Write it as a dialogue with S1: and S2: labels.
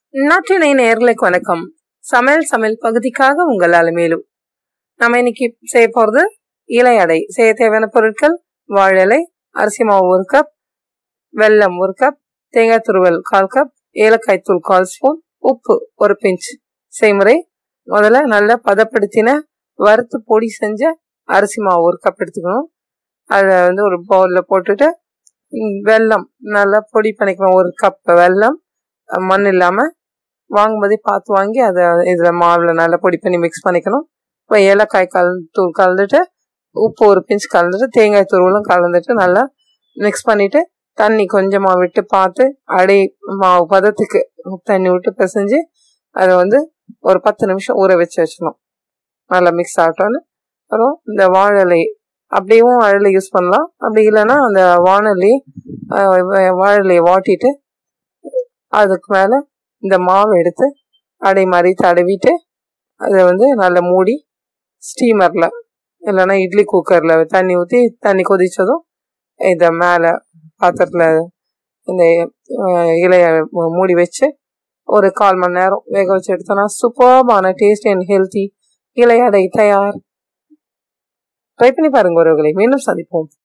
S1: நாட்டினை நேர்களுக்கு வணக்கம் சமையல் சமையல் பகுதிக்காக உங்கள் அலமேலும் நம்ம இன்னைக்கு செய்ய போறது இலை அடை செய்ய தேவையான பொருட்கள் வாழலை அரிசி மாவு ஒரு கப் வெல்லம் ஒரு கப் தேங்காய் துருவல் கால் கப் ஏலக்காய் தூள் கால் ஸ்பூன் உப்பு ஒரு பிஞ்ச் செய்முறை முதல்ல நல்லா பதப்படுத்தின வறுத்து பொடி செஞ்ச அரிசி மாவு ஒரு கப் எடுத்துக்கணும் அதை வந்து ஒரு பவுலில் போட்டுட்டு ம், வெல்லம் நல்லா பொடி பண்ணிக்கணும் ஒரு கப் வெல்லம் அஹ், மண் இல்லாமல் வாங்கும்போதே பார்த்து வாங்கி அதை இதில் மாவில் நல்லா பொடி பண்ணி மிக்ஸ் பண்ணிக்கணும் இப்போ ஏலக்காய் கல் தூள் கலந்துட்டு உப்பு ஒரு பிஞ்ச் கலந்துட்டு தேங்காய் தூளும் கலந்துட்டு நல்லா மிக்ஸ் பண்ணிட்டு தண்ணி கொஞ்சமாக விட்டு பார்த்து அடை மாவு பதத்துக்கு தண்ணி விட்டு பிசைஞ்சு அதை வந்து ஒரு பத்து நிமிஷம் ஊற வச்சு வச்சிடணும் நல்லா மிக்ஸ் ஆகட்டோன்னு அப்புறம் இந்த வாழலை அப்படியும் வாழலை யூஸ் பண்ணலாம் அப்படி இல்லைன்னா அந்த வானொலி வாழலையை வாட்டிட்டு அதுக்கு மேலே இந்த மாவு எடுத்து அடை மாதிரி தடவிட்டு அதை வந்து நல்லா மூடி ஸ்டீமரில் இல்லைன்னா இட்லி குக்கரில் தண்ணி ஊற்றி தண்ணி கொதிச்சதும் இதை மேலே பாத்திரத்தில் இந்த அஹ், இலைய மூடி வச்சு ஒரு கால் மணி நேரம் வேக வச்சு எடுத்தோம்னா சூப்பர்பான டேஸ்ட் அண்ட் ஹெல்த்தி இலை அடை தயார் ட்ரை பண்ணி பாருங்க ஒருவர்களை மீண்டும் சந்திப்போம்